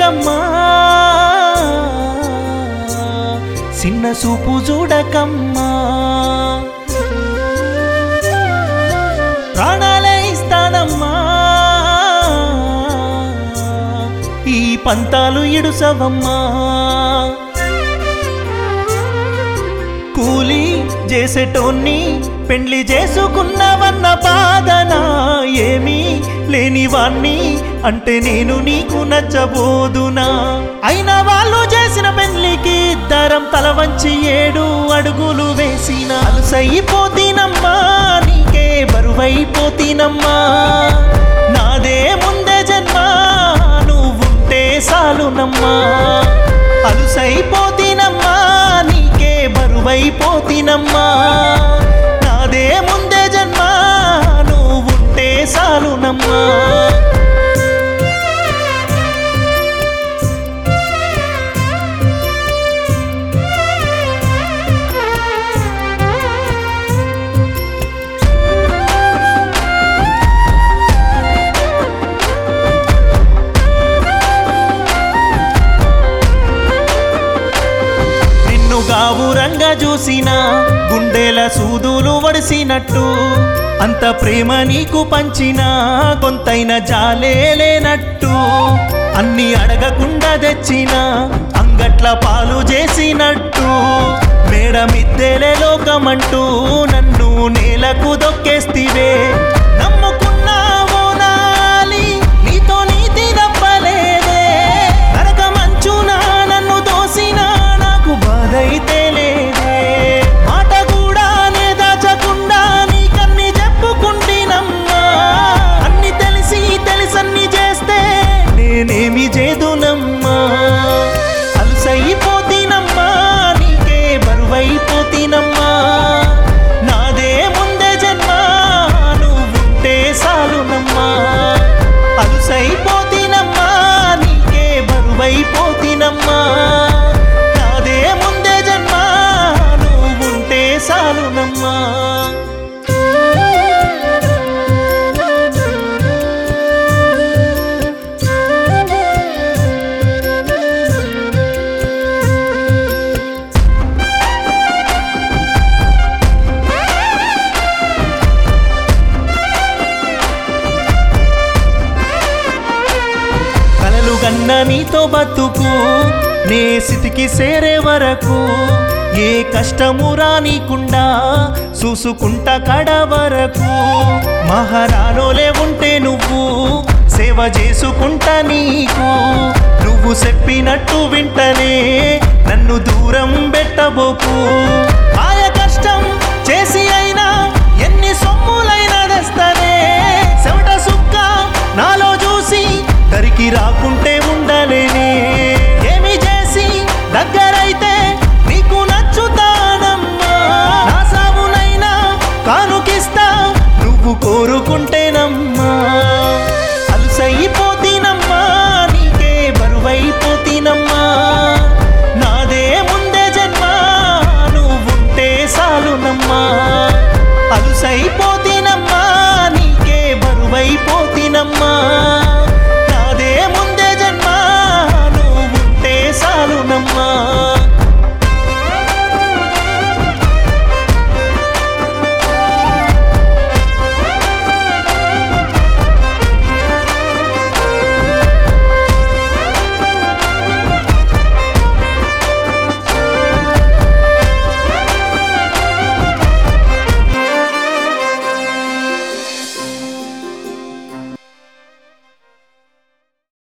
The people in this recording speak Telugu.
ఎరగమ్మా చిన్న చూపు చూడకమ్మా ప్రాణాలే ఇస్తానమ్మా ఈ పంతాలు ఇడుసవమ్మా కూలి చేసేటోన్ని పెండ్లి చేసుకున్నవన్న బాధన ఏమీ లేనివాణ్ణి అంటే నేను నీకు నచ్చబోదునా అయినా వాళ్ళు చేసిన పెళ్లికి ఇద్దరం తల వంచి ఏడు అడుగులు వేసిన అలసైపోతీనమ్మా నీకే బరువైపోతీనమ్మా నాదే ముందే జన్మ నువ్వుంటే సాలునమ్మా అలుసైపోతీనమ్మా నీకే బరువైపోతీనమ్మా నాదే ముందే జన్మ నువ్వుంటే సాలునమ్మా నిన్ను గావురంగా చూసిన గుండెల సూదులు వడిసినట్టు అంత ప్రేమ నీకు పంచిన కొంతైన జాలే లేనట్టు అన్ని అడగకుండా తెచ్చిన అంగట్ల పాలు చేసినట్టు మేడమిద్దెలే లోకమంటూ నన్ను నేలకు దొక్కేస్తివే నమ్ముకున్నావో నాలి నీతో నీతి తప్పలేదే నరక మంచున నన్ను దోసిన నాకు బాధ అయితే లేదే మాట కూడా నే దాచకుండా నీకన్ని చెప్పుకుంటేనమ్మా అన్ని తెలిసి తెలిసన్ని చేస్తే నేనేమి చేదునమ్మా అలసైపోతీనమ్మా నీకే బరువైపోతీనమ్మా నాదే ముందే జన్మ నువ్వుంటే సాలునమ్మా అలుసైపోతీనమ్మా నీకే బరువైపోతీనమ్మా నాదే ముందే జన్మ నువ్వుంటే సాలునమ్మా కలలు గన్న నీతో బతుకు నే స్థితికి చేరే వరకు ఏ కష్టము రానీకుండా చూసుకుంటా కడ వరకు మహారాణోలే ఉంటే నువ్వు సేవ చేసుకుంటా నీకు నువ్వు చెప్పినట్టు వింటనే నన్ను దూరం పెట్టబోకు ఆయ కష్టం చేసి అయినా ఎన్ని సొమ్ములైనా తెస్తానే చెమట సుక్క నాలో చూసి దరికి రాకుంటే